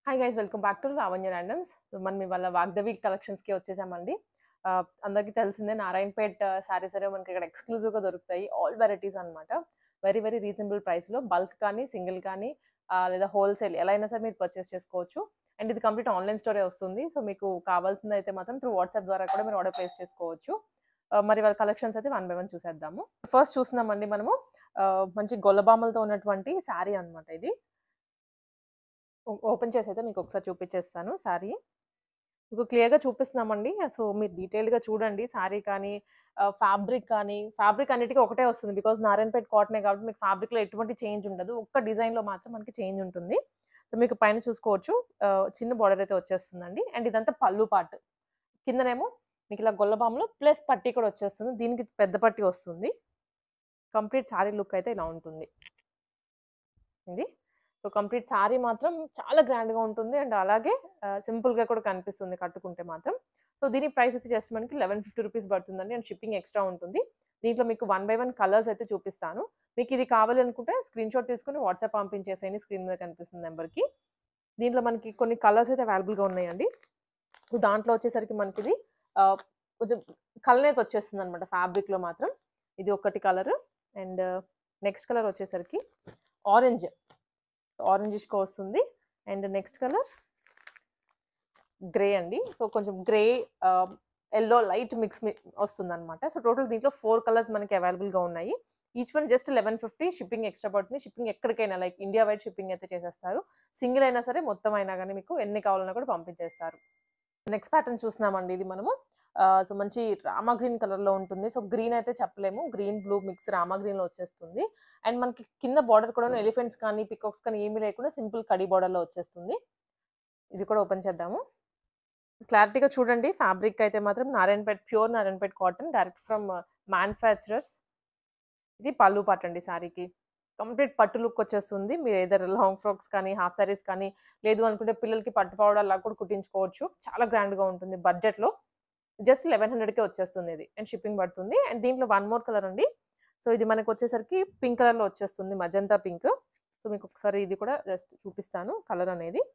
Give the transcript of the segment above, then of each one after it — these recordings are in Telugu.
hi guys welcome back to Lavanya Randoms మనం ఇవాళ వాగ్దవి కలెక్షన్స్కి వచ్చేసామండి ఆ, అందరికీ తెలిసిందే నారాయణపేట్ శారీస్ అనేవి మనకి ఇక్కడ ఎక్స్క్లూజివ్గా దొరుకుతాయి ఆల్ వెరైటీస్ అన్నమాట వెరీ వెరీ రీజనబుల్ ప్రైస్లో బల్క్ కానీ సింగిల్ కానీ ఆ, లేదా హోల్సేల్ ఎలా అయినా సరే మీరు పర్చేస్ చేసుకోవచ్చు అండ్ ఇది కంప్లీట్ ఆన్లైన్ స్టోరే వస్తుంది సో మీకు కావాల్సింది అయితే మాత్రం త్రూ వాట్సాప్ ద్వారా కూడా మీరు ఆర్డర్ ప్లేస్ చేసుకోవచ్చు ఆ, మరి వాళ్ళ కలెక్షన్స్ అయితే వన్ బై వన్ చూసేద్దాము ఫస్ట్ చూస్తున్నామండి మనము ఆ, మంచి గొల్లబామలతో ఉన్నటువంటి శారీ అన్నమాట ఇది ఓ- ఓపెన్ చేసి అయితే మీకు ఒకసారి చూపించేస్తాను శారీ మీకు క్లియర్గా చూపిస్తున్నామండి సో మీరు డీటెయిల్గా చూడండి శారీ కానీ ఫ్యాబ్రిక్ కానీ ఫ్యాబ్రిక్ అన్నిటికీ ఒకటే వస్తుంది బికాజ్ నారాయణపేట కాటనే కాబట్టి మీకు ఫ్యాబ్రిక్లో ఎటువంటి చేంజ్ ఉండదు ఒక్క డిజైన్లో మాత్రం మనకి చేంజ్ ఉంటుంది సో మీకు పైన చూసుకోవచ్చు ఆ, చిన్న బార్డర్ అయితే వచ్చేస్తుందండి అండ్ ఇదంతా పళ్ళు పార్ట్ కిందనేమో మీకు ఇలా గొల్లబాములు ప్లస్ పట్టి కూడా వచ్చేస్తుంది దీనికి పెద్ద పట్టి వస్తుంది కంప్లీట్ శారీ లుక్ అయితే ఇలా ఉంటుంది ఇది సో కంప్లీట్ శారీ మాత్రం చాలా గ్రాండ్గా ఉంటుంది అండ్ అలాగే ఆ, సింపుల్గా కూడా కనిపిస్తుంది కట్టుకుంటే మాత్రం సో దీని ప్రైస్ అయితే జస్ట్ మనకి లెవెన్ ఫిఫ్టీ రూపీస్ పడుతుందండి అండ్ షిప్పింగ్ ఎక్స్ట్రా ఉంటుంది దీంట్లో మీకు వన్ బై వన్ కలర్స్ అయితే చూపిస్తాను మీకు ఇది కావాలి అనుకుంటే స్క్రీన్ షాట్ తీసుకుని వాట్సాప్ పంపించేసేయండి స్క్రీన్ మీద కనిపిస్తుంది నెంబర్కి దీంట్లో మనకి కొన్ని కలర్స్ అయితే అవైలబుల్గా ఉన్నాయండి సో దాంట్లో వచ్చేసరికి మనకి ఇది ఆ, కొంచెం కలర్ అయితే వచ్చేస్తుంది అనమాట ఫ్యాబ్రిక్లో మాత్రం ఇది ఒకటి కలర్ అండ్ నెక్స్ట్ కలర్ వచ్చేసరికి ఆరెంజ్ ఆరెంజిష్గా వస్తుంది అండ్ నెక్స్ట్ కలర్ గ్రే అండి సో కొంచెం గ్రే ఎల్లో లైట్ మిక్స్ వస్తుంది అనమాట సో టోటల్ దీంట్లో ఫోర్ కలర్స్ మనకి అవైలబుల్గా ఉన్నాయి each one just eleven fifty shipping extra పడుతుంది షిప్పింగ్ ఎక్కడికైనా లైక్ ఇండియా వైడ్ షిప్పింగ్ అయితే చేసేస్తారు సింగిల్ అయినా సరే మొత్తం అయినా కానీ మీకు ఎన్ని కావాలన్నా కూడా పంపించేస్తారు నెక్స్ట్ ప్యాటర్న్ చూస్తున్నామండి ఇది మనము సో మంచి రామా గ్రీన్ కలర్లో ఉంటుంది సో గ్రీన్ అయితే చెప్పలేము గ్రీన్ బ్లూ మిక్స్ రామా గ్రీన్లో వచ్చేస్తుంది అండ్ మనకి కింద బార్డర్ కూడా ఎలిఫెంట్స్ కానీ పికాక్స్ కానీ ఏమీ లేకుండా సింపుల్ కడి బార్డర్లో వచ్చేస్తుంది ఇది కూడా ఓపెన్ చేద్దాము క్లారిటీగా చూడండి ఫ్యాబ్రిక్ అయితే మాత్రం Narayanpet pure Narayanpet cotton direct from manufacturers ఇది పళ్ళు పాట అండి శారీకి కంప్లీట్ పట్టు లుక్ వచ్చేస్తుంది మీరు ఏదైనా లాంగ్ ఫ్రాక్స్ కానీ హాఫ్ సారీస్ కానీ లేదు అనుకుంటే పిల్లలకి పట్టు పౌడర్ అలా కూడా కుట్టించుకోవచ్చు చాలా గ్రాండ్గా ఉంటుంది బడ్జెట్లో జస్ట్ లెవెన్ హండ్రెడ్కే వచ్చేస్తుంది ఇది అండ్ షిప్పింగ్ పడుతుంది అండ్ దీంట్లో వన్ మోర్ కలర్ అండి సో ఇది మనకు వచ్చేసరికి పింక్ కలర్లో వచ్చేస్తుంది మజంతా పింక్ సో మీకు ఒకసారి ఇది కూడా జస్ట్ చూపిస్తాను కలర్ అనేది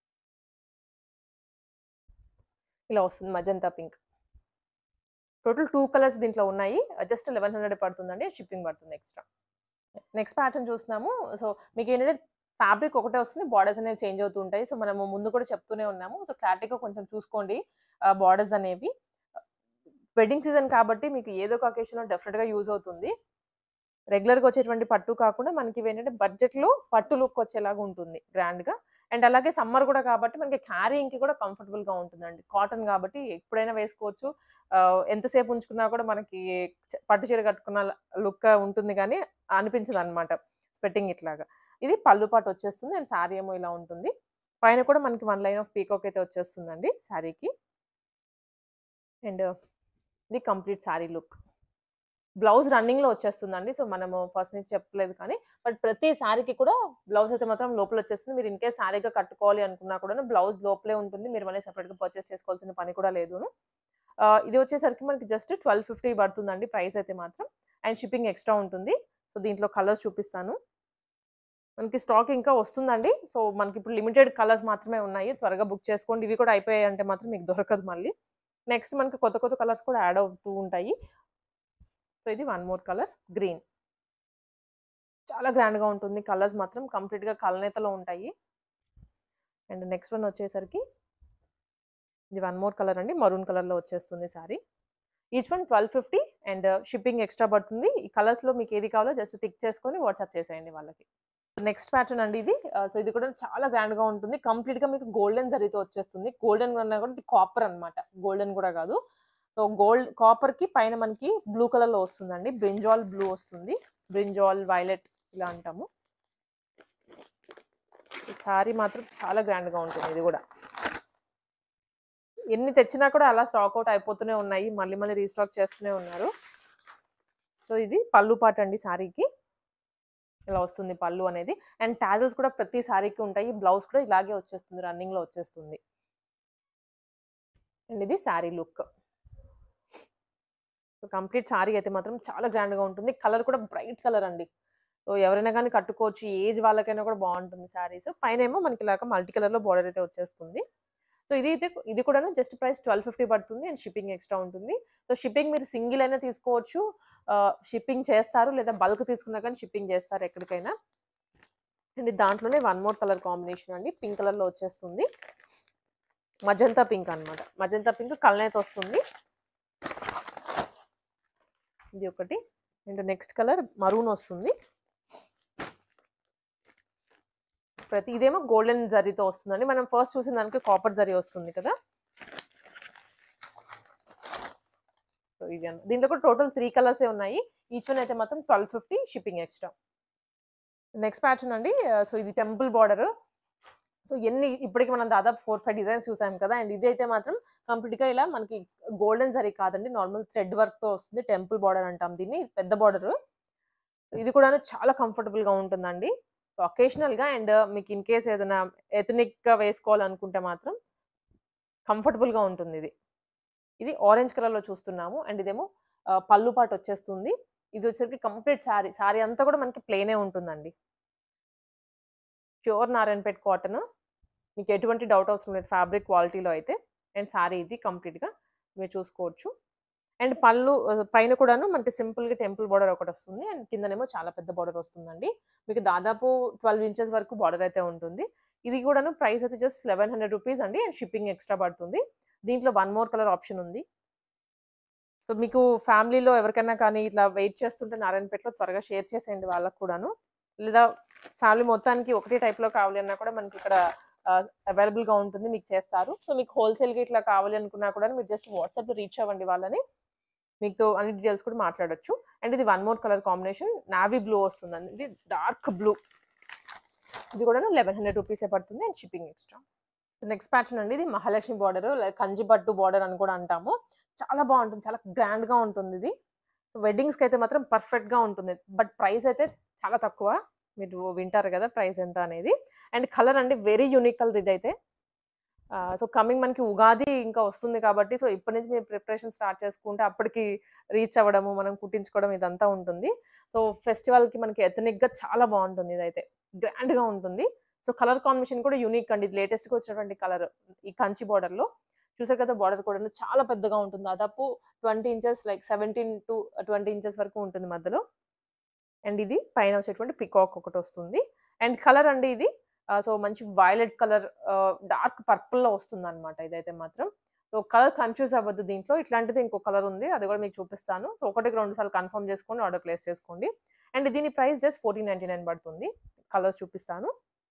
ఇలా వస్తుంది magenta pink total two colours దీంట్లో ఉన్నాయి జస్ట్ లెవెన్ హండ్రెడ్ పడుతుందండి షిప్పింగ్ పడుతుంది ఎక్స్ట్రా నెక్స్ట్ ప్యాటర్న్ చూస్తున్నాము సో మీకు ఏంటంటే ఫ్యాబ్రిక్ ఒకటే వస్తుంది బార్డర్స్ అనేవి చేంజ్ అవుతూ ఉంటాయి సో మనము ముందు కూడా చెప్తూనే ఉన్నాము సో క్లారిటీగా కొంచెం చూసుకోండి బార్డర్స్ అనేవి వెడ్డింగ్ సీజన్ కాబట్టి మీకు ఏదో ఒక అకేషన్లో డెఫినెట్గా యూజ్ అవుతుంది రెగ్యులర్గా వచ్చేటువంటి పట్టు కాకుండా మనకి ఇవి ఏంటంటే బడ్జెట్లో పట్టు లుక్ వచ్చేలాగా ఉంటుంది గ్రాండ్గా అండ్ అలాగే సమ్మర్ కూడా కాబట్టి మనకి క్యారీయింగ్కి కూడా కంఫర్టబుల్గా ఉంటుందండి కాటన్ కాబట్టి ఎప్పుడైనా వేసుకోవచ్చు ఆ, ఎంతసేపు ఉంచుకున్నా కూడా మనకి చ- పట్టు చీర కట్టుకున్న లుక్ ఉంటుంది కానీ అనిపించదు అనమాట స్పెట్టింగ్ ఇట్లాగా ఇది పళ్ళు పాటు వచ్చేస్తుంది అండ్ శారీ ఏమో ఇలా ఉంటుంది పైన కూడా మనకి వన్ లైన్ ఆఫ్ పీకాక్ అయితే వచ్చేస్తుందండి శారీకి అండ్ ఇది కంప్లీట్ శారీ లుక్ బ్లౌజ్ రన్నింగ్లో వచ్చేస్తుందండి సో మనము ఫస్ట్ నుంచి చెప్పలేదు కానీ బట్ ప్రతి శారీకి కూడా బ్లౌజ్ అయితే మాత్రం లోపల వచ్చేస్తుంది మీరు ఇన్ కేస్ శారీగా కట్టుకోవాలి అనుకున్నా కూడా బ్లౌజ్ లోపలే ఉంటుంది మీరు మళ్ళీ సెపరేట్గా పర్చేస్ చేసుకోవాల్సిన పని కూడా లేదు ఆ, ఇది వచ్చేసరికి మనకి జస్ట్ ట్వెల్వ్ ఫిఫ్టీ పడుతుందండి ప్రైస్ అయితే మాత్రం అండ్ షిప్పింగ్ ఎక్స్ట్రా ఉంటుంది సో దీంట్లో కలర్స్ చూపిస్తాను మనకి స్టాక్ ఇంకా వస్తుందండి సో మనకి ఇప్పుడు లిమిటెడ్ కలర్స్ మాత్రమే ఉన్నాయి త్వరగా బుక్ చేసుకోండి ఇవి కూడా అయిపోయాయి అంటే మాత్రం మీకు దొరకదు మళ్ళీ నెక్స్ట్ మనకి కొత్త కొత్త కలర్స్ కూడా యాడ్ అవుతూ ఉంటాయి సో ఇది వన్ మోర్ కలర్ గ్రీన్ చాలా గ్రాండ్గా ఉంటుంది కలర్స్ మాత్రం కంప్లీట్గా కలనేతలో ఉంటాయి అండ్ నెక్స్ట్ వన్ వచ్చేసరికి ఇది వన్ మోర్ కలర్ అండి మరూన్ కలర్లో వచ్చేస్తుంది sari each one twelve fifty and shipping extra పడుతుంది ఈ కలర్స్లో మీకు ఏది కావాలో జస్ట్ టిక్ చేసుకొని వాట్సాప్ చేసేయండి వాళ్ళకి నెక్స్ట్ ప్యాటర్న్ అండి ఇది సో ఇది కూడా చాలా గ్రాండ్గా ఉంటుంది కంప్లీట్గా మీకు గోల్డెన్ జరీతో వచ్చేస్తుంది గోల్డెన్ అన్నా కూడా ఇది కాపర్ అనమాట గోల్డెన్ కూడా కాదు సో గోల్డ్ కాపర్కి పైన మనకి బ్లూ కలర్లో వస్తుందండి బ్రింజాల్ బ్లూ వస్తుంది బ్రింజాల్ వైలెట్ ఇలా అంటాము సారీ మాత్రం చాలా గ్రాండ్గా ఉంటుంది ఇది కూడా ఎన్ని తెచ్చినా కూడా అలా స్టాక్ అవుట్ అయిపోతూనే ఉన్నాయి మళ్ళీ మళ్ళీ రీస్టాక్ చేస్తూనే ఉన్నారు సో ఇది పళ్ళు పాట అండి శారీకి ఇలా వస్తుంది పళ్ళు అనేది అండ్ టాజల్స్ కూడా ప్రతి శారీకి ఉంటాయి బ్లౌజ్ కూడా ఇలాగే వచ్చేస్తుంది రన్నింగ్లో వచ్చేస్తుంది అండ్ ఇది sari look so complete sari అయితే మాత్రం చాలా గ్రాండ్గా ఉంటుంది కలర్ కూడా బ్రైట్ కలర్ అండి సో ఎవరైనా కానీ కట్టుకోవచ్చు ఏజ్ వాళ్ళకైనా కూడా బాగుంటుంది శారీస్ పైన ఏమో మనకి ఇలాగ మల్టీ కలర్లో బార్డర్ అయితే వచ్చేస్తుంది సో ఇది అయితే ఇది కూడా జస్ట్ ప్రైస్ ట్వెల్వ్ ఫిఫ్టీ పడుతుంది అండ్ షిప్పింగ్ ఎక్స్ట్రా ఉంటుంది సో షిప్పింగ్ మీరు సింగిల్ అయినా తీసుకోవచ్చు షిప్పింగ్ చేస్తారు లేదా బల్క్ తీసుకున్నా కానీ షిప్పింగ్ చేస్తారు ఎక్కడికైనా అండ్ దాంట్లోనే వన్ మోర్ కలర్ కాంబినేషన్ అండి పింక్ కలర్లో వచ్చేస్తుంది మజంతా పింక్ అన్నమాట మజంతా పింక్ కలనైతే వస్తుంది ఇది ఒకటి అండ్ నెక్స్ట్ కలర్ మరూన్ వస్తుంది ప్రతి ఇదేమో గోల్డెన్ జరీతో వస్తుందండి మనం ఫస్ట్ చూసిన దానికి కాపర్ జరీ వస్తుంది కదా సో ఇది అన్న దీంట్లో కూడా టోటల్ త్రీ కలర్స్ ఉన్నాయి ఈచ్ వన్ అయితే మాత్రం twelve fifty shipping extra next pattern అండి సో ఇది టెంపుల్ బార్డర్ సో ఎన్ని ఇప్పటికి మనం దాదాపు ఫోర్ ఫైవ్ డిజైన్స్ చూసాం కదా అండ్ ఇది అయితే మాత్రం కంప్లీట్గా ఇలా మనకి గోల్డెన్ జరీ కాదండి నార్మల్ థ్రెడ్ వర్క్తో వస్తుంది టెంపుల్ బార్డర్ అంటాం దీన్ని పెద్ద బార్డర్ ఇది కూడా చాలా కంఫర్టబుల్గా ఉంటుందండి సో ఒకేషనల్గా అండ్ మీకు ఇన్ కేస్ ఏదైనా ఎథనిక్గా వేసుకోవాలనుకుంటే మాత్రం కంఫర్టబుల్గా ఉంటుంది ఇది ఇది ఆరెంజ్ కలర్లో చూస్తున్నాము అండ్ ఇదేమో ఆ, పళ్ళు పాటు వచ్చేస్తుంది ఇది వచ్చేసరికి కంప్లీట్ శారీ శారీ అంతా కూడా మనకి ప్లేనే ఉంటుందండి ప్యూర్ నారాయణపేట్ కాటన్ మీకు ఎటువంటి డౌట్ అవసరం లేదు ఫ్యాబ్రిక్ క్వాలిటీలో అయితే అండ్ శారీ ఇది కంప్లీట్గా మీరు చూసుకోవచ్చు అండ్ పళ్ళు ఆ, పైన కూడాను మనకి సింపుల్గా టెంపుల్ బార్డర్ ఒకటి వస్తుంది అండ్ కిందనేమో చాలా పెద్ద బార్డర్ వస్తుందండి మీకు దాదాపు ట్వెల్వ్ ఇంచెస్ వరకు బార్డర్ అయితే ఉంటుంది ఇది కూడాను ప్రైస్ అయితే జస్ట్ లెవెన్ హండ్రెడ్ రూపీస్ అండి అండ్ షిప్పింగ్ ఎక్స్ట్రా పడుతుంది దీంట్లో వన్ మోర్ కలర్ ఆప్షన్ ఉంది సో మీకు ఫ్యామిలీలో ఎవరికైనా కానీ ఇట్లా వెయిట్ చేస్తుంటే నారాయణపేటలో త్వరగా షేర్ చేసేయండి వాళ్ళకు కూడాను లేదా ఫ్యామిలీ మొత్తానికి ఒకటే టైప్లో కావాలి అన్నా కూడా మనకి ఇక్కడ అవైలబుల్గా ఉంటుంది మీకు చేస్తారు సో మీకు హోల్సేల్గా ఇట్లా కావాలి అనుకున్నా కూడా మీరు జస్ట్ వాట్సాప్లో రీచ్ అవ్వండి వాళ్ళని మీకు అన్ని డీటెయిల్స్ కూడా మాట్లాడొచ్చు అండ్ ఇది one more colour combination navy blue వస్తుందండి ఇది డార్క్ బ్లూ ఇది కూడా లెవెన్ హండ్రెడ్ రూపీసే పడుతుంది and shipping extra next pattern అండి ఇది మహాలక్ష్మి బార్డర్ కంజిపట్టు బార్డర్ అని కూడా అంటాము చాలా బాగుంటుంది చాలా గ్రాండ్గా ఉంటుంది ఇది సో వెడ్డింగ్స్కి అయితే మాత్రం పర్ఫెక్ట్గా ఉంటుంది బట్ ప్రైస్ అయితే చాలా తక్కువ మీరు వింటారు కదా ప్రైస్ ఎంత అనేది అండ్ కలర్ అండి వెరీ యూనిక్ కలర్ ఇదైతే సో కమింగ్ మనకి ఉగాది ఇంకా వస్తుంది కాబట్టి సో ఇప్పటి నుంచి మీరు ప్రిపరేషన్ స్టార్ట్ చేసుకుంటే అప్పటికి రీచ్ అవ్వడము మనం కుట్టించుకోవడం ఇదంతా ఉంటుంది సో ఫెస్టివల్కి మనకి ఎథనిక్గా చాలా బాగుంటుంది ఇదైతే గ్రాండ్గా ఉంటుంది సో కలర్ కాంబినేషన్ కూడా యూనిక్ అండి ఇది లేటెస్ట్గా వచ్చినటువంటి కలర్ ఈ కంచి బార్డర్లో చూసారు కదా బార్డర్ కూడా చాలా పెద్దగా ఉంటుంది దాదాపు twenty inches like seventeen to twenty inches వరకు ఉంటుంది మధ్యలో అండ్ ఇది పైన వచ్చేటువంటి పికాక్ ఒకటి వస్తుంది అండ్ కలర్ అండి ఇది సో మంచి వైలెట్ కలర్ డార్క్ పర్పుల్లో వస్తుంది అనమాట ఇదైతే మాత్రం సో కలర్ కన్ఫ్యూజ్ అవ్వద్దు దీంట్లో ఇట్లాంటిది ఇంకో కలర్ ఉంది అది కూడా మీకు చూపిస్తాను సో ఒకటికి రెండు సార్లు కన్ఫర్మ్ చేసుకోండి ఆర్డర్ ప్లేస్ చేసుకోండి అండ్ దీని price just fourteen ninety nine పడుతుంది కలర్స్ చూపిస్తాను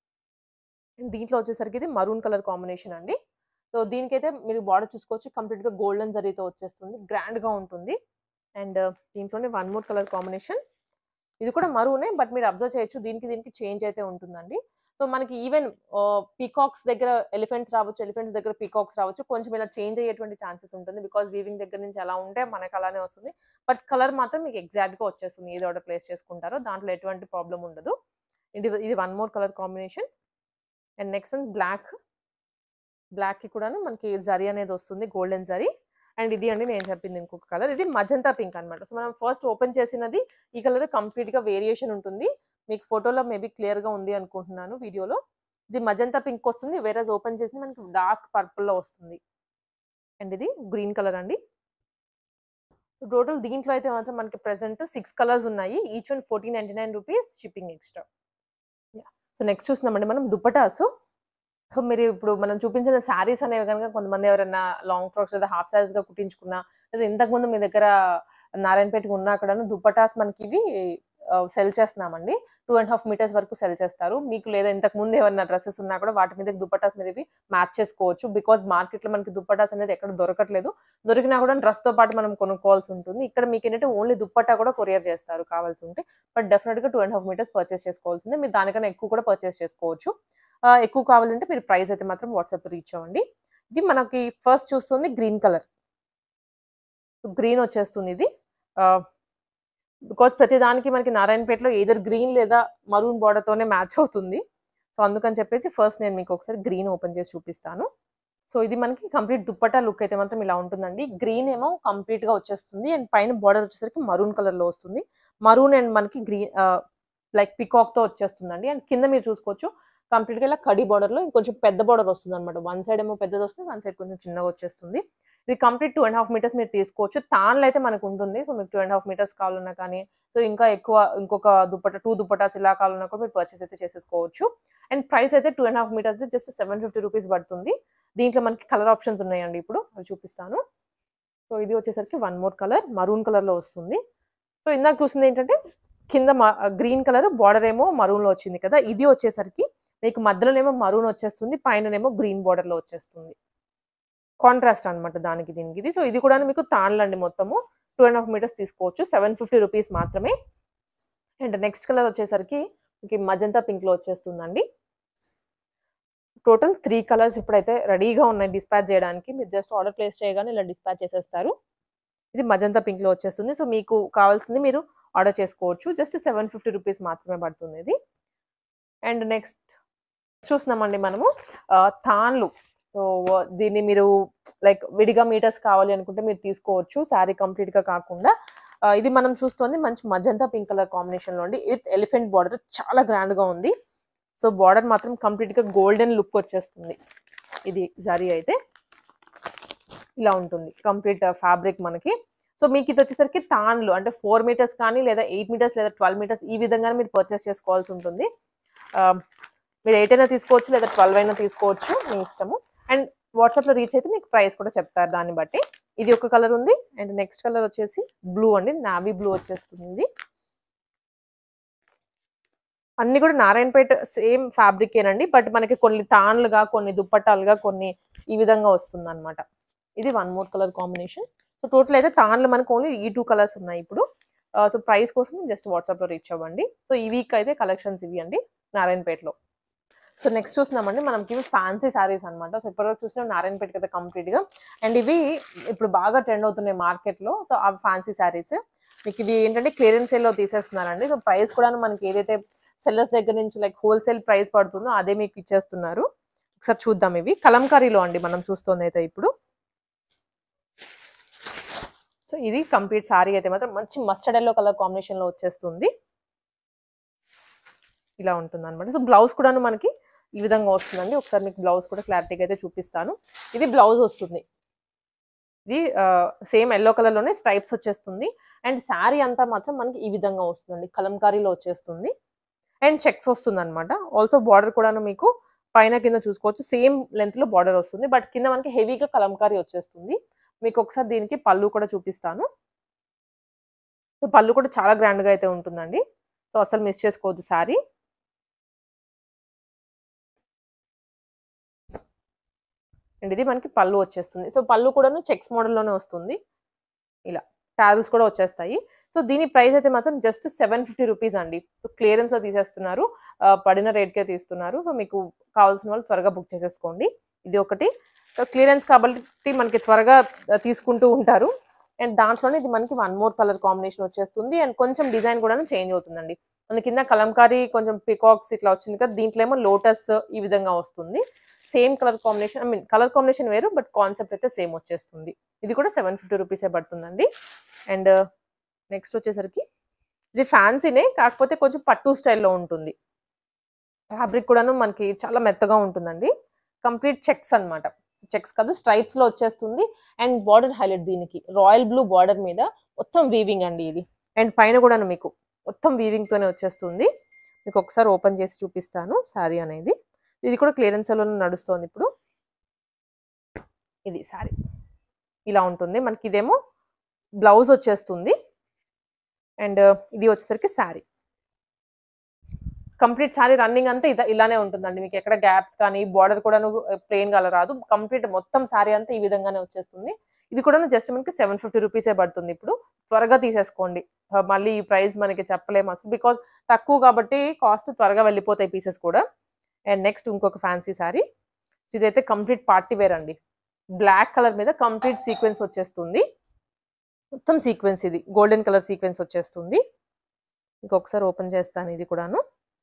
And దీంట్లో వచ్చేసరికి ఇది మరూన్ కలర్ కాంబినేషన్ అండి సో దీనికైతే మీరు బార్డర్ చూసుకోవచ్చు కంప్లీట్గా గోల్డెన్ జరీతో వచ్చేస్తుంది గ్రాండ్గా ఉంటుంది అండ్ దీంట్లోనే వన్ మోర్ కలర్ కాంబినేషన్ ఇది కూడా మరూనే బట్ మీరు అబ్జర్వ్ చేయొచ్చు దీనికి దీనికి చేంజ్ అయితే ఉంటుందండి సో మనకి ఈవెన్ పీకాక్స్ దగ్గర ఎలిఫెంట్స్ రావచ్చు ఎలిఫెంట్స్ దగ్గర పీకాక్స్ రావచ్చు కొంచెం ఇలా చేంజ్ అయ్యేటువంటి ఛాన్సెస్ ఉంటుంది బికాస్ వీవింగ్ దగ్గర నుంచి ఎలా ఉంటే మనకు అలానే వస్తుంది బట్ కలర్ మాత్రం మీకు ఎగ్జాక్ట్గా వచ్చేస్తుంది ఏది ఆర్డర్ ప్లేస్ చేసుకుంటారో దాంట్లో ఎటువంటి ప్రాబ్లం ఉండదు ఇది ఇది one more colour combination and next one black బ్లాక్కి కూడాను మనకి జరీ అనేది వస్తుంది గోల్డెన్ జరీ అండ్ ఇది అండి నేను చెప్పింది ఇంకొక కలర్ ఇది మజంతా పింక్ అనమాట సో మనం ఫస్ట్ ఓపెన్ చేసినది ఈ కలర్ కంప్లీట్గా వేరియేషన్ ఉంటుంది మీకు ఫోటోలో మేబీ క్లియర్గా ఉంది అనుకుంటున్నాను వీడియోలో ఇది మజంతా పింక్ వస్తుంది వేరే ఓపెన్ చేసి మనకి డార్క్ పర్పుల్లో వస్తుంది అండ్ ఇది గ్రీన్ కలర్ అండి టోటల్ దీంట్లో అయితే మాత్రం మనకి ప్రెసెంట్ సిక్స్ కలర్స్ ఉన్నాయి each one fourteen ninety nine rupees shipping extra so next చూస్తున్నామండి మనం దుప్పటాసు సో మీరు ఇప్పుడు మనం చూపించిన శారీస్ అనేవి కనుక కొంతమంది ఎవరైనా లాంగ్ ఫ్రాక్స్ లేదా హాఫ్ గా కుట్టించుకున్నా లేదా ఇంతకుముందు మీ దగ్గర నారాయణపేటకి ఉన్నా కూడా దుప్పటాస్ మనకి ఇవి సెల్ చేస్తున్నామండి టూ అండ్ హాఫ్ మీటర్స్ వరకు సెల్ చేస్తారు మీకు లేదా ఇంతకు ముందు ఏమైనా డ్రెస్సెస్ ఉన్నా కూడా వాటి మీద దుప్పటాస్ మీద ఇవి మ్యాచ్ చేసుకోవచ్చు బికాస్ మార్కెట్లో మనకి దుప్పటాస్ అనేది ఎక్కడ దొరకట్లేదు దొరికినా కూడా dress తో పాటు మనం కొనుక్కోవాల్సి ఉంటుంది ఇక్కడ మీకు ఏంటంటే ఓన్లీ దుప్పట్టా కూడా కొరియర్ చేస్తారు కావాల్సి ఉంటే బట్ డెఫినెట్గా two and half metres purchase చేసుకోవాల్సిందే మీరు దానికన్నా ఎక్కువ కూడా పర్చేస్ చేసుకోవచ్చు ఆ, ఎక్కువ కావాలంటే మీరు ప్రైస్ అయితే మాత్రం వాట్సాప్ రీచ్ అవ్వండి ఇది మనకి ఫస్ట్ చూస్తుంది గ్రీన్ కలర్ గ్రీన్ వచ్చేస్తుంది ఇది బికాస్ ప్రతి దానికి మనకి నారాయణపేటలో ఏదర్ గ్రీన్ లేదా మరూన్ తోనే మ్యాచ్ అవుతుంది సో అందుకని చెప్పేసి ఫస్ట్ నేను మీకు ఒకసారి గ్రీన్ ఓపెన్ చేసి చూపిస్తాను సో ఇది మనకి కంప్లీట్ దుప్పటా లుక్ అయితే మాత్రం ఇలా ఉంటుందండి గ్రీన్ ఏమో కంప్లీట్ గా వచ్చేస్తుంది అండ్ పైన బార్డర్ వచ్చేసరికి మరూన్ కలర్ లో వస్తుంది మరూన్ అండ్ మనకి గ్రీన్ లైక్ పికాక్తో వచ్చేస్తుందండి అండ్ కింద మీరు చూసుకోవచ్చు కంప్లీట్గా ఇలా కడి బార్డర్లో ఇంకొంచెం పెద్ద బార్డర్ వస్తుంది అనమాట వన్ సైడ్ ఏమో పెద్దది వస్తుంది వన్ సైడ్ కొంచెం చిన్నగా వచ్చేస్తుంది ఇది complete two and half metres మీరు తీసుకోవచ్చు తాన్లు అయితే మనకు ఉంటుంది సో మీకు టూ అండ్ హాఫ్ మీటర్స్ కావాలన్నా కానీ సో ఇంకా ఎక్కువ ఇంకొక దుప్పట టూ దుప్పటాస్ ఇలా కావాలన్నా కూడా మీరు పర్చేస్ అయితే చేసేసుకోవచ్చు అండ్ ప్రైస్ అయితే two and half metres just seven fifty rupees పడుతుంది దీంట్లో మనకి కలర్ ఆప్షన్స్ ఉన్నాయండి ఇప్పుడు అవి చూపిస్తాను సో ఇది వచ్చేసరికి వన్ మోర్ కలర్ మరూన్ కలర్లో వస్తుంది సో ఇందాక చూసింది ఏంటంటే కింద గ్రీన్ కలర్ బార్డర్ ఏమో మరూన్లో వచ్చింది కదా ఇది వచ్చేసరికి మీకు మధ్యలోనేమో మరూన్ వచ్చేస్తుంది పైననేమో గ్రీన్ బార్డర్లో వచ్చేస్తుంది కాంట్రాస్ట్ అనమాట దానికి దీనికి ఇది సో ఇది కూడా మీకు తాన్లండి మొత్తము టూ అండ్ హాఫ్ మీటర్స్ తీసుకోవచ్చు సెవెన్ ఫిఫ్టీ రూపీస్ మాత్రమే అండ్ నెక్స్ట్ కలర్ వచ్చేసరికి మీకు మజంతా పింక్లో వచ్చేస్తుందండి టోటల్ త్రీ కలర్స్ ఇప్పుడైతే రెడీగా ఉన్నాయి డిస్పాచ్ చేయడానికి మీరు జస్ట్ ఆర్డర్ ప్లేస్ చేయగానే ఇలా డిస్పాచ్ చేసేస్తారు ఇది మజంతా పింక్లో వచ్చేస్తుంది సో మీకు కావాల్సింది మీరు ఆర్డర్ చేసుకోవచ్చు జస్ట్ సెవెన్ ఫిఫ్టీ రూపీస్ మాత్రమే పడుతుంది ఇది అండ్ నెక్స్ట్ చూస్తున్నామండి మనము ఆ, తాన్లు సో దీన్ని మీరు లైక్ విడిగా మీటర్స్ కావాలి అనుకుంటే మీరు తీసుకోవచ్చు శారీ కంప్లీట్గా కాకుండా ఆ, ఇది మనం చూస్తుంది మంచి మజంతా పింక్ కలర్ కాంబినేషన్లో ఉండి విత్ ఎలిఫెంట్ బార్డర్ చాలా గ్రాండ్గా ఉంది సో బార్డర్ మాత్రం కంప్లీట్గా గోల్డెన్ లుక్ వచ్చేస్తుంది ఇది జరీ అయితే ఇలా ఉంటుంది కంప్లీట్ ఫ్యాబ్రిక్ మనకి సో మీకు ఇది వచ్చేసరికి తాన్లు అంటే ఫోర్ మీటర్స్ కానీ లేదా ఎయిట్ మీటర్స్ లేదా ట్వెల్వ్ మీటర్స్ ఈ విధంగా మీరు పర్చేస్ చేసుకోవాల్సి ఉంటుంది ఆ, మీరు ఎయిట్ అయినా తీసుకోవచ్చు లేదా ట్వెల్వ్ అయినా తీసుకోవచ్చు మీ ఇష్టము అండ్ వాట్సాప్లో రీచ్ అయితే మీకు ప్రైస్ కూడా చెప్తారు దాన్ని బట్టి ఇది ఒక కలర్ ఉంది అండ్ నెక్స్ట్ కలర్ వచ్చేసి బ్లూ అండి నావీ బ్లూ వచ్చేస్తుంది ఇది అన్ని కూడా నారాయణపేట సేమ్ ఫ్యాబ్రిక్ ఏనండి బట్ మనకి కొన్ని తాన్లుగా కొన్ని దుప్పటాలుగా కొన్ని ఈ విధంగా వస్తుంది అనమాట ఇది one more colour combination so total అయితే తాన్లు మనకు ఓన్లీ ఈ టూ కలర్స్ ఉన్నాయి ఇప్పుడు సో ప్రైస్ కోసం జస్ట్ వాట్సాప్లో రీచ్ అవ్వండి సో ఈ వీక్ అయితే కలెక్షన్స్ ఇవి అండి నారాయణపేటలో సో నెక్స్ట్ చూస్తున్నామండి మనకి ఇవి ఫ్యాన్సీ శారీస్ అనమాట సో ఇప్పటివరకు చూసిన నారాయణపేట కదా కంప్లీట్గా అండ్ ఇవి ఇప్పుడు బాగా ట్రెండ్ అవుతున్నాయి మార్కెట్లో సో ఆ ఫ్యాన్సీ శారీస్ మీకు ఇవి ఏంటంటే క్లియరెన్స్ సేల్లో తీసేస్తున్నారండి సో ప్రైస్ కూడా మనకి ఏదైతే సెల్లర్స్ దగ్గర నుంచి లైక్ హోల్సేల్ ప్రైస్ పడుతుందో అదే మీకు ఇచ్చేస్తున్నారు ఒకసారి చూద్దాం ఇవి కలంకారీలో అండి మనం చూస్తుంది అయితే ఇప్పుడు సో ఇది కంప్లీట్ సారీ అయితే మాత్రం మంచి మస్టర్డ్ ఎల్లో కలర్ కాంబినేషన్ లో వచ్చేస్తుంది ఇలా ఉంటుంది అనమాట సో బ్లౌజ్ కూడా మనకి ఈ విధంగా వస్తుందండి ఒకసారి మీకు బ్లౌజ్ కూడా క్లారిటీగా అయితే చూపిస్తాను ఇది బ్లౌజ్ వస్తుంది ఇది సేమ్ ఎల్లో కలర్లోనే స్ట్రైప్స్ వచ్చేస్తుంది అండ్ శారీ అంతా మాత్రం మనకి ఈ విధంగా వస్తుందండి కలంకారీలో వచ్చేస్తుంది అండ్ చెక్స్ వస్తుంది అనమాట ఆల్సో బార్డర్ కూడా మీకు పైన కింద చూసుకోవచ్చు సేమ్ లెంత్ లో బార్డర్ వస్తుంది బట్ కింద మనకి హెవీగా కలంకారీ వచ్చేస్తుంది మీకు ఒకసారి దీనికి పళ్ళు కూడా చూపిస్తాను సో పళ్ళు కూడా చాలా grand గా అయితే ఉంటుందండి సో అసలు మిస్ చేసుకోవద్దు శారీ అండ్ ఇది మనకి పళ్ళు వచ్చేస్తుంది సో పళ్ళు కూడాను చెక్స్ మోడల్లోనే వస్తుంది ఇలా టాజల్స్ కూడా వచ్చేస్తాయి సో దీని ప్రైస్ అయితే మాత్రం జస్ట్ సెవెన్ ఫిఫ్టీ రూపీస్ అండి సో క్లియరెన్స్లో తీసేస్తున్నారు ఆ, పడిన రేట్కే తీస్తున్నారు సో మీకు కావాల్సిన వాళ్ళు త్వరగా బుక్ చేసేసుకోండి ఇది ఒకటి సో క్లియరెన్స్ కాబట్టి మనకి త్వరగా ఆ, తీసుకుంటూ ఉంటారు అండ్ దాంట్లోనే ఇది మనకి వన్ మోర్ కలర్ కాంబినేషన్ వచ్చేస్తుంది అండ్ కొంచెం డిజైన్ కూడా చేంజ్ అవుతుందండి మన కింద కలంకారీ కొంచెం పికాక్స్ ఇట్లా వచ్చింది కదా దీంట్లో ఏమో లోటస్ ఈ విధంగా వస్తుంది same colour combination I mean colour combination వేరు బట్ కాన్సెప్ట్ అయితే సేమ్ వచ్చేస్తుంది ఇది కూడా సెవెన్ ఫిఫ్టీ రూపీసే పడుతుందండి అండ్ నెక్స్ట్ వచ్చేసరికి ఇది ఫ్యాన్సీనే కాకపోతే కొంచెం పట్టు స్టైల్లో ఉంటుంది ఫ్యాబ్రిక్ కూడాను మనకి చాలా మెత్తగా ఉంటుందండి కంప్లీట్ చెక్స్ అన్నమాట చెక్స్ కాదు స్ట్రైప్స్ లో వచ్చేస్తుంది అండ్ బార్డర్ హైలైట్ దీనికి రాయల్ బ్లూ బార్డర్ మీద మొత్తం వీవింగ్ అండి ఇది అండ్ పైన కూడాను మీకు మొత్తం వీవింగ్ తోనే వచ్చేస్తుంది మీకు ఒకసారి ఓపెన్ చేసి చూపిస్తాను శారీ అనేది ఇది కూడా క్లియరెన్స్ లో నడుస్తుంది ఇప్పుడు ఇది శారీ ఇలా ఉంటుంది మనకి ఇదేమో బ్లౌజ్ వచ్చేస్తుంది అండ్ ఇది వచ్చేసరికి శారీ కంప్లీట్ శారీ రన్నింగ్ అంతా ఇద ఇలానే ఉంటుందండి మీకు ఎక్కడ గ్యాప్స్ కానీ బార్డర్ కూడా ప్లెయిన్ గా అలా రాదు కంప్లీట్ మొత్తం శారీ అంతా ఈ విధంగానే వచ్చేస్తుంది ఇది కూడా జస్ట్ మనకి సెవెన్ ఫిఫ్టీ రూపీసే పడుతుంది ఇప్పుడు త్వరగా తీసేసుకోండి ఆ, మళ్ళీ ఈ ప్రైస్ మనకి చెప్పలేము అసలు బికాస్ తక్కువ కాబట్టి కాస్ట్ త్వరగా వెళ్ళిపోతాయి పీసెస్ కూడా అండ్ నెక్స్ట్ ఇంకొక ఫ్యాన్సీ శారీ ఇదైతే కంప్లీట్ పార్టీ వేర్ అండి బ్లాక్ కలర్ మీద కంప్లీట్ సీక్వెన్స్ వచ్చేస్తుంది మొత్తం సీక్వెన్స్ ఇది గోల్డెన్ కలర్ సీక్వెన్స్ వచ్చేస్తుంది ఇంకొకసారి ఓపెన్ చేస్తాను ఇది కూడాను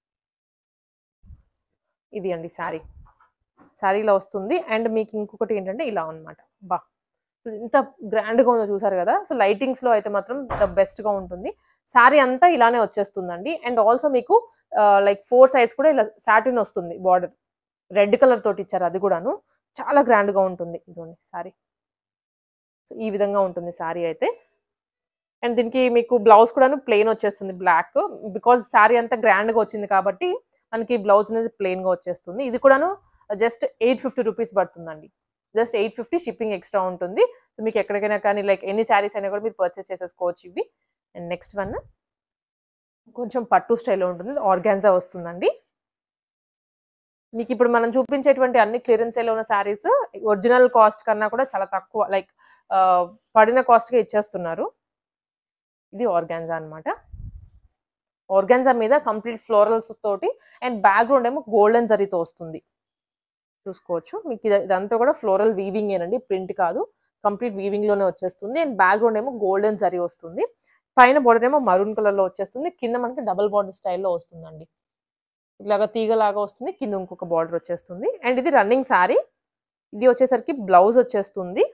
ఇది అండి శారీ శారీ ఇలా వస్తుంది అండ్ మీకు ఇంకొకటి ఏంటంటే ఇలా అన్నమాట బా ఇంత గ్రాండ్గా ఉందో చూసారు కదా సో లైటింగ్స్లో అయితే మాత్రం ద బెస్ట్గా ఉంటుంది శారీ అంతా ఇలానే వచ్చేస్తుందండి అండ్ ఆల్సో మీకు లైక్ ఫోర్ సైడ్స్ కూడా ఇలా సాటిన్ వస్తుంది బార్డర్ రెడ్ కలర్ తోటి ఇచ్చారు అది కూడాను చాలా grand గా ఉంటుంది ఇదిగోండి శారీ సో ఈ విధంగా ఉంటుంది శారీ అయితే అండ్ దీనికి మీకు బ్లౌజ్ కూడాను ప్లెయిన్ వచ్చేస్తుంది బ్లాక్ బికాజ్ శారీ అంతా grand గా వచ్చింది కాబట్టి మనకి బ్లౌజ్ అనేది plain గా వచ్చేస్తుంది ఇది కూడాను జస్ట్ ఎయిట్ ఫిఫ్టీ రూపీస్ పడుతుందండి just eight fifty shipping extra ఉంటుంది సో మీకు ఎక్కడికైనా కానీ లైక్ ఎన్ని శారీస్ అయినా కూడా మీరు పర్చేస్ చేసేసుకోవచ్చు ఇవి అండ్ నెక్స్ట్ వన్ కొంచెం పట్టు స్టైల్లో ఉంటుంది ఆర్గాన్జా వస్తుందండి మీకు ఇప్పుడు మనం చూపించేటువంటి అన్ని క్లియరెన్స్ లో ఉన్న శారీస్ ఒరిజినల్ కాస్ట్ కన్నా కూడా చాలా తక్కువ లైక్ పడిన కాస్ట్గా ఇచ్చేస్తున్నారు ఇది ఆర్గాన్జా అన్నమాట ఆర్గాన్జా మీద కంప్లీట్ ఫ్లోరల్స్ తోటి అండ్ బ్యాక్గ్రౌండ్ ఏమో గోల్డెన్ జరీతో వస్తుంది చూసుకోవచ్చు మీకు ఇది- ఇదంతా కూడా ఫ్లోరల్ వీవింగ్ ఏనండి ప్రింట్ కాదు కంప్లీట్ వీవింగ్ లోనే వచ్చేస్తుంది అండ్ బ్యాక్గ్రౌండ్ ఏమో గోల్డెన్ జరీ వస్తుంది పైన బోర్డర్ ఏమో మరూన్ కలర్ లో వచ్చేస్తుంది కింద మనకి డబుల్ బార్డర్ స్టైల్లో వస్తుందండి ఇలాగా తీగలాగా వస్తుంది కింద ఇంకొక బార్డర్ వచ్చేస్తుంది అండ్ ఇది రన్నింగ్ శారీ ఇది వచ్చేసరికి బ్లౌజ్ వచ్చేస్తుంది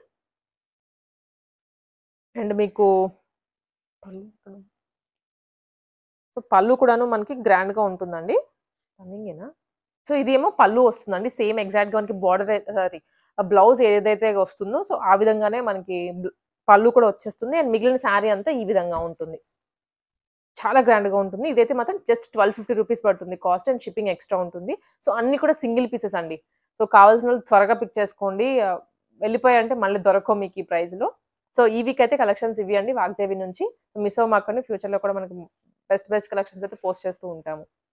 అండ్ మీకు పళ్ళు ఇక్కడ- సో పళ్ళు కూడాను మనకి గ్రాండ్ గా ఉంటుందండి రన్నింగేనా సో ఇది ఏమో పళ్ళు వస్తుందండి సేమ్ ఎగ్జాక్ట్ గా మనకి బార్డర్ సారీ బ్లౌజ్ ఏదైతే వస్తుందో సో ఆ విధంగానే మనకి బ్- పళ్ళు కూడా వచ్చేస్తుంది అండ్ మిగిలిన శారీ అంతా ఈ విధంగా ఉంటుంది చాలా గ్రాండ్ గా ఉంటుంది ఇదైతే మాత్రం జస్ట్ ట్వెల్వ్ ఫిఫ్టీ రూపీస్ పడుతుంది కాస్ట్ అండ్ షిప్పింగ్ ఎక్స్ట్రా ఉంటుంది సో అన్ని కూడా సింగిల్ పీసెస్ అండి సో కావాల్సిన వాళ్ళు త్వరగా పిక్ చేసుకోండి ఆ, వెళ్ళిపోయాయంటే మళ్ళీ దొరకవు మీకు ఈ ప్రైస్ లో సో ఈ వీక్ అయితే కలెక్షన్స్ ఇవి అండి వాగ్దేవి నుంచి మిస్ అవ్వమాకండి ఫ్యూచర్ లో కూడా మనకి బెస్ట్ బెస్ట్ కలెక్షన్స్ అయితే పోస్ట్ చేస్తూ ఉంటాము